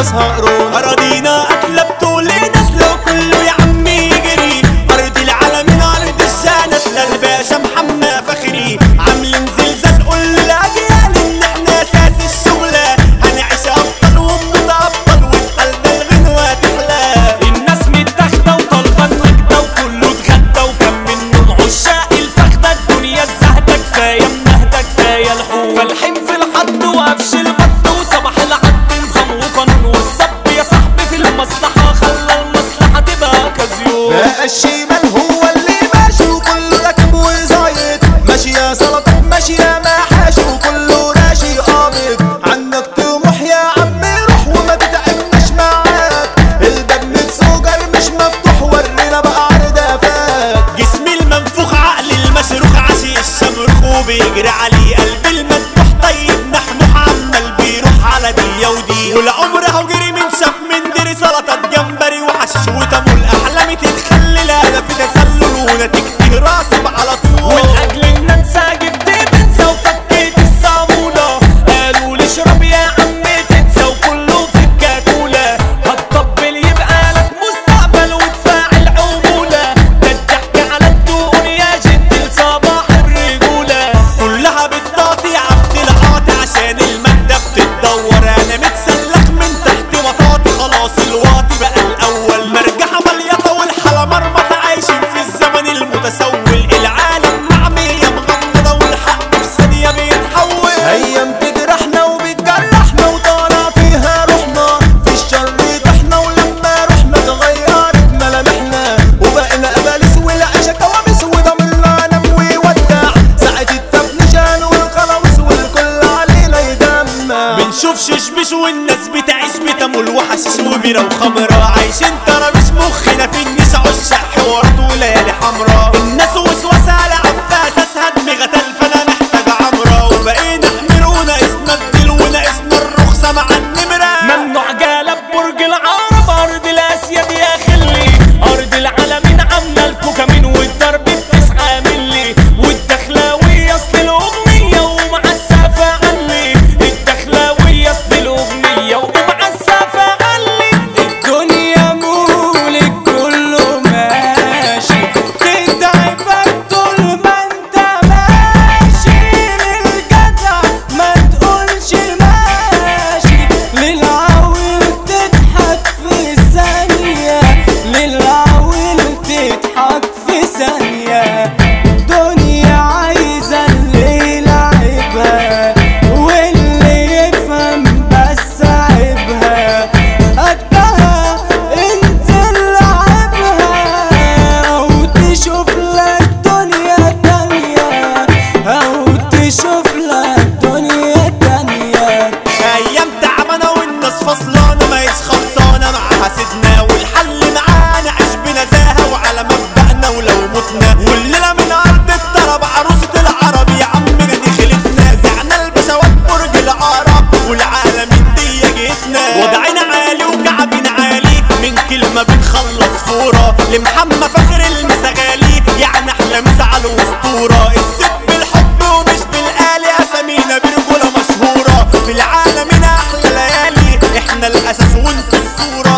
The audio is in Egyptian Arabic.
راسها قرون أراضينا أكلة بطول نسله كله يا عمي يجري أرض العالمين أرض الشانس للباشا محمد فخري عاملين زلزال قول للأجيال إن إحنا أساس الشغلة هنعيش أبطال ومتأبطال وتقلب الغنوة تحلى الناس متاخدة وطالبة النجدة وكله اتغدى وكم منهم عشاق الفخدة الدنيا الزهدة كفاية منهدة كفاية الحوم فالحين في الحد وقفش البط وصباح العد نظام وقانون والسب يا صاحبي في المصلحة خلى المصلحة تبقى كازيون بقى الشمال هو اللي ماشي وكله راكب وزايد ماشي يا سلطة ماشي يا محاشي وكله راشي قابض عندك طموح يا عم روح وما تتعبناش معاك الباب متسوجر مش مفتوح ورينا بقى عردافات جسمي المنفوخ عقلي المصاروخ عشي الشمروخ وبيجري عليه قلبي المذبوح طيب نحنوح عمال بيروح على دي ودي والعمر اهو جري من شاف من ديري سلطة جمبري وحشيش وتمول احلامي تتخلل انا في تسلل ونتيجتي راسب على طول والاجل ان انسى جبت بنسى وفكيت الصابونة قالوا لي اشرب يا عم تنسى وكله في الكاكولة هتطبل يبقى لك مستقبل وتفاعل عمولة ده الضحك على الدقون يا جد لصباح الرجولة كلها بتقاطي عبد العاطي عشان المادة بتتدور انا متسلخ من تحت مطاطي خلاص الواطي بقى الاول مرجحة مليطة والحالة مرمطة عايشين في الزمن المتسول العالم معمية مغمضة والحق في ثانية بيتحول ايام تجرحنا وبتجرحنا وطالع فيها روحنا في الشر طحنا ولما رحنا اتغيرت ملامحنا وبقينا اباليس والعيشة كوابيس وضميرنا نام ويودع ساعة التفنشان والخلاويص والكل علينا يدمع بنشوف ششبش والناس بتعيش بتمول وحشيش وبيرة وخمرة عايشين ترابيش مخنا في النسا عشاق حوارات وليالي حمرا الناس وسوسة على عفاس اسهد مغتل فانا محتاج عمرة وبقينا حمير وناقصنا الديل وناقصنا الرخصة مع النمرة ممنوع جالب برج العرب ارض الاسياد يا خلي ارض العالمين عامله الكوكامين والضرب بتسعة ملي والدخلاويه اصل الاغنيه ومعسفه علي الدخلاويه اصل الاغنيه ومعسفه علي الدنيا مولك كله ماشي تتعبك طول ما انت ماشي للجدع ما تقولش ماشي للعويل تضحك في ثانية للعويل تضحك في ثانية الدنيا عايزة اللي يلعبها واللي يفهم بس عيبها قدها انزل لعبها او تشوف لك دنيا تانية او تشوف لك دنيا تانية ايام تعبانة والناس فصلانة ما خلصانة معاها سيدنا والحل معانا عيش بنزاهة وعلى مبدأنا ولو متنا والليلة من ارض الطرب عروسة العرب يا عمنا دخلتنا زعنا البشوات برج العرب والعالمين دي جيتنا وضعنا عالي وكعبنا عالي من كلمة بنخلص فورة لمحمد فخر المسغالي يعني احلى مسعى الاسطورة الست بالحب ومش بالآلي اسامينا برجولة مشهورة في العالم هنا احلى ليالي احنا الاساس وانتوا الصورة